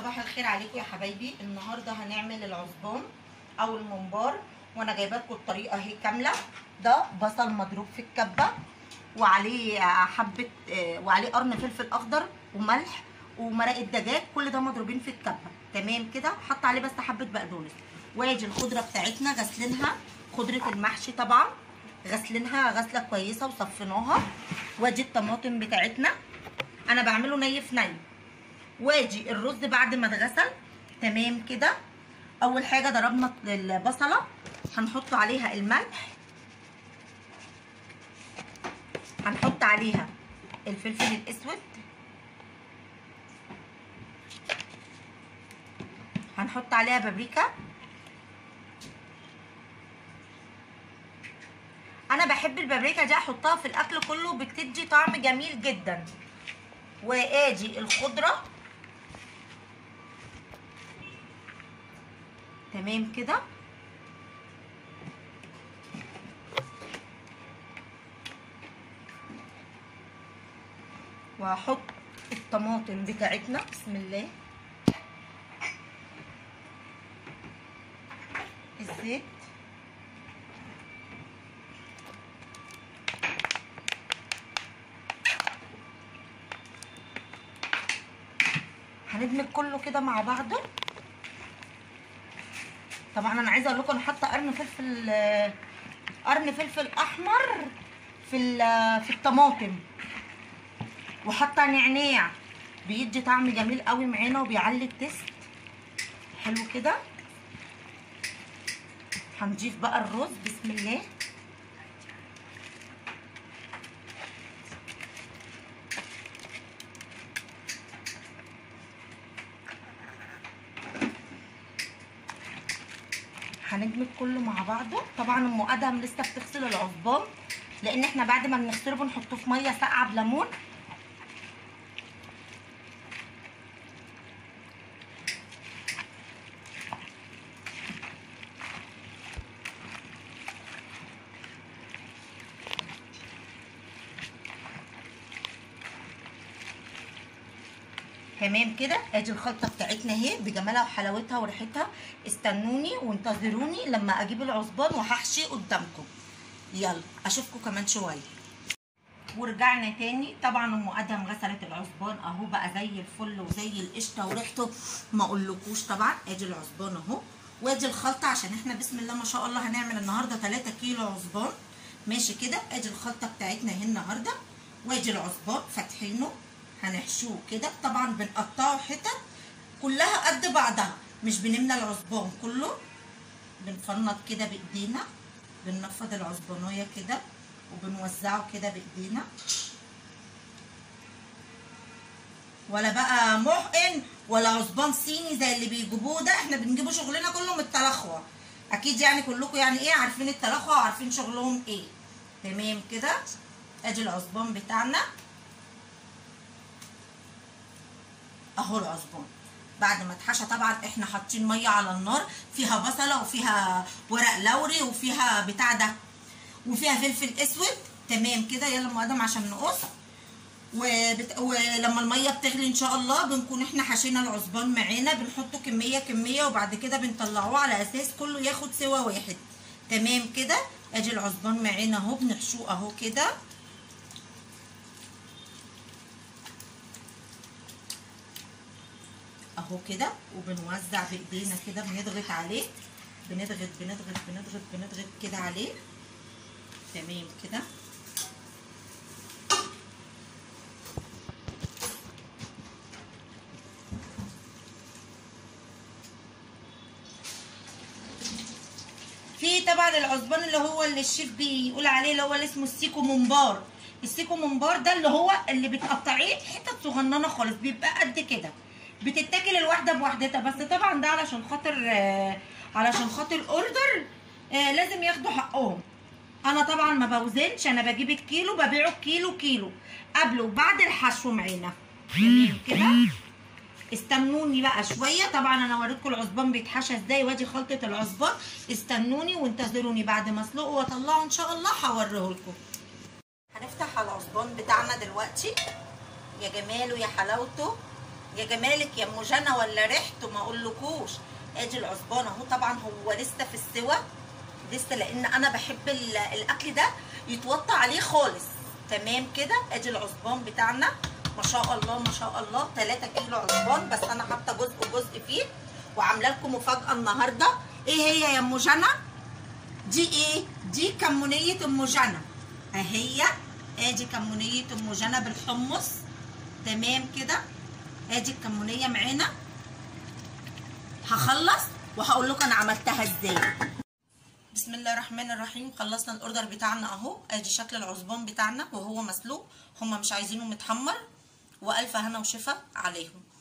صباح الخير عليكم يا حبايبي النهارده هنعمل العصبان او الممبار وانا جايبه لكم الطريقه اهي كامله ده بصل مضروب في الكبه وعليه حبه آه، وعليه قرن فلفل اخضر وملح ومرقه دجاج كل ده مضروبين في الكبه تمام كده حط عليه بس حبه بقدونس وادي الخضره بتاعتنا غسلينها خضره المحشي طبعا غسلينها غسله كويسه وصفيناها وادي الطماطم بتاعتنا انا بعمله ني في ني وادي الرز بعد ما اتغسل تمام كده اول حاجه ضربنا البصله هنحط عليها الملح هنحط عليها الفلفل الاسود هنحط عليها بابريكا انا بحب البابريكا دي احطها في الاكل كله بتدي طعم جميل جدا وادي الخضره تمام كده وهحط الطماطم بتاعتنا بسم الله الزيت هندمج كله كده مع بعضه طبعا انا عايزه اقول لكم انا حاطه قرن فلفل قرن فلفل احمر في في الطماطم وحاطه نعناع بيدي طعم جميل قوي معانا وبيعلي التست حلو كده هنضيف بقى الرز بسم الله هندمج كله مع بعضه طبعا ام ادهم لسه بتغسل العصبان لان احنا بعد ما بنغسله بنحطه في ميه ساقعه بليمون تمام كده ادي الخلطه بتاعتنا اهي بجمالها وحلاوتها وريحتها استنوني وانتظروني لما اجيب العصبان وهحشي قدامكم يلا اشوفكم كمان شويه ورجعنا تاني طبعا ام ادهم غسلت العصبان اهو بقى زي الفل وزي القشطه وريحته ما اقولكوش طبعا ادي العصبان اهو وادي الخلطه عشان احنا بسم الله ما شاء الله هنعمل النهارده 3 كيلو عصبان ماشي كده ادي الخلطه بتاعتنا اهي النهارده وادي العصبان فاتحينه هنحشوه كده طبعا بنقطعه حتت كلها قد بعضها مش بنملى العصبان كله بنفنط كده بايدينا بننفض العصبانيه كده وبنوزعه كده بايدينا ولا بقى محقن ولا عصبان صيني زي اللي بيجيبوه ده احنا بنجيبه شغلنا كله من التلخوه اكيد يعني كلكم يعني ايه عارفين التلخوه وعارفين شغلهم ايه تمام كده ادي العصبان بتاعنا اهو العصبان بعد ما اتحشى طبعا احنا حاطين ميه على النار فيها بصله وفيها ورق لوري وفيها بتاع ده وفيها فلفل اسود تمام كده يلا ام ادم عشان نقص وبت... ولما الميه بتغلي ان شاء الله بنكون احنا حشينا العصبان معانا بنحطه كميه كميه وبعد كده بنطلعوه على اساس كله ياخد سوا واحد تمام كده ادي العصبان معانا اهو بنحشوه اهو كده اهو كده وبنوزع بايدينا كده بنضغط عليه بنضغط بنضغط بنضغط بنضغط كده عليه تمام كده في طبعا العصبان اللي هو اللي الشيف بيقول عليه اللي هو اللي اسمه السيكو ممبار السيكو ممبار ده اللي هو اللي بتقطعيه حتت صغننه خالص بيبقى قد كده بتتاكل الواحده بوحدتها بس طبعا ده علشان خاطر آه علشان خاطر اوردر آه لازم ياخدوا حقهم انا طبعا ما بوزنش انا بجيب الكيلو ببيعه كيلو كيلو قبل وبعد الحشو معانا تمام كده استنوني بقى شويه طبعا انا وريتكم العصبان بيتحشى ازاي وادي خلطه العصبان استنوني وانتظروني بعد ما اسلقه واطلعه ان شاء الله هوريه لكم هنفتح العصبان بتاعنا دلوقتي يا جماله يا حلاوته يا جمالك يا ام جنى ولا ريحته ما اقولكوش ادي العصبان اهو طبعا هو لسه في السوا لسه لان انا بحب ال- الاكل ده يتوطى عليه خالص تمام كده ادي العصبان بتاعنا ما شاء الله ما شاء الله 3 كيلو عصبان بس انا حاطه جزء جزء فيه وعامله لكم مفاجاه النهارده ايه هي يا ام جنى دي ايه دي كمونيه ام جنى اهي ادي كمونيه ام جنى بالحمص تمام كده ادي الكمونيه معانا هخلص وهقول لكم انا عملتها ازاي بسم الله الرحمن الرحيم خلصنا الاوردر بتاعنا اهو ادي شكل العصبان بتاعنا وهو مسلوق هما مش عايزينه متحمر والف هنا وشفا عليهم